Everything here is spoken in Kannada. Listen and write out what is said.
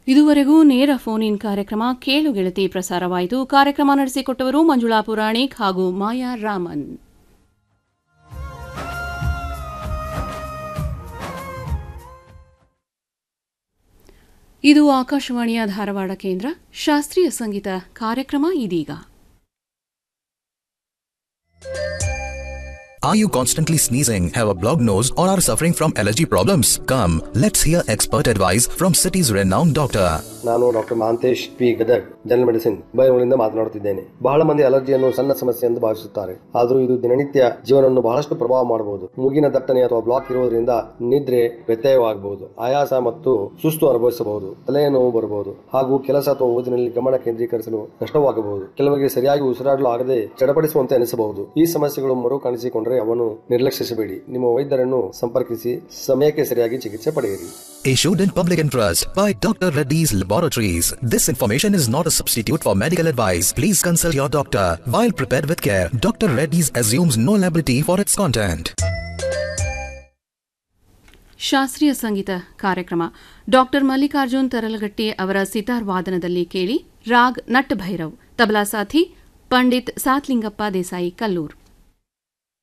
ಇದುವರೆಗೂ ನೇರ ಫೋನ್ ಇನ್ ಕಾರ್ಯಕ್ರಮ ಕೇಳು ಗೆಳತಿ ಪ್ರಸಾರವಾಯಿತು ಕಾರ್ಯಕ್ರಮ ನಡೆಸಿಕೊಟ್ಟವರು ಮಂಜುಳಾ ಪುರಾಣಿಕ್ ಹಾಗೂ ಮಾಯಾ ರಾಮನ್ ಇದು ಆಕಾಶವಾಣಿಯ ಧಾರವಾಡ ಕೇಂದ್ರ ಶಾಸ್ತ್ರೀಯ ಸಂಗೀತ ಕಾರ್ಯಕ್ರಮ ಇದೀಗ Are you constantly sneezing, have a blocked nose, or are suffering from allergy problems? Come, let's hear expert advice from city's renowned doctor. ನಾನು doctor Mahantesh P Gadag general medicine ಬಯಲೂರಿನಿಂದ ಮಾತನಾಡುತ್ತಿದ್ದೇನೆ ಬಹಳ ಮಂದಿ ಅಲರ್ಜಿಯನ್ನು ಸಣ್ಣ ಸಮಸ್ಯೆ ಎಂದು ಭಾವಿಸುತ್ತಾರೆ ಆದರೂ ಇದು ದಿನನಿತ್ಯ ಜೀವನವನ್ನು ಬಹಳಷ್ಟು ಪ್ರಭಾವ ಮಾಡಬಹುದು ಮೂಗಿನ ದಟ್ಟಣೆ ಅಥವಾ ಬ್ಲಾಕ್ ಇರುವುದರಿಂದ ನಿದ್ರೆ ವ್ಯತ್ಯಯವಾಗಬಹುದು ಆಯಾಸ ಮತ್ತು ಸುಸ್ತು ಅನುಭವಿಸಬಹುದು ತಲೆಯ ನೋವು ಬರಬಹುದು ಹಾಗೂ ಕೆಲಸ ಅಥವಾ ಓದಿನಲ್ಲಿ ಗಮನ ಕೇಂದ್ರೀಕರಿಸಲು ಕಷ್ಟವಾಗಬಹುದು ಕೆಲವರಿಗೆ ಸರಿಯಾಗಿ ಉಸಿರಾಡಲು ಆಗದೆ ಚಡಪಡಿಸುವಂತೆ ಅನಿಸಬಹುದು ಈ ಸಮಸ್ಯೆಗಳು ಮರು ಕಾಣಿಸಿಕೊಂಡರೆ ಅವನ್ನು ನಿರ್ಲಕ್ಷಿಸಬೇಡಿ ನಿಮ್ಮ ವೈದ್ಯರನ್ನು ಸಂಪರ್ಕಿಸಿ ಸಮಯಕ್ಕೆ ಸರಿಯಾಗಿ ಚಿಕಿತ್ಸೆ ಪಡೆಯಿರಿ Issued in public interest by Dr. Reddy's Laboratories. This information is not a substitute for medical advice. Please consult your doctor. While prepared with care, Dr. Reddy's assumes no liability for its content. ಶಾಸ್ತ್ರೀಯ ಸಂಗೀತ ಕಾರ್ಯಕ್ರಮ ಡಾಕ್ಟರ್ ಮಲ್ಲಿಕಾರ್ಜುನ್ ತರಲಗಟ್ಟಿ ಅವರ ಸಿತಾರ್ ವಾದನದಲ್ಲಿ ಕೇಳಿ ರಾಗ್ ನಟ್ ಭೈರವ್ ತಬಲಾ ಸಾಥಿ ಪಂಡಿತ್ ಸಾತ್ಲಿಂಗಪ್ಪ ದೇಸಾಯಿ ಕಲ್ಲೂರ್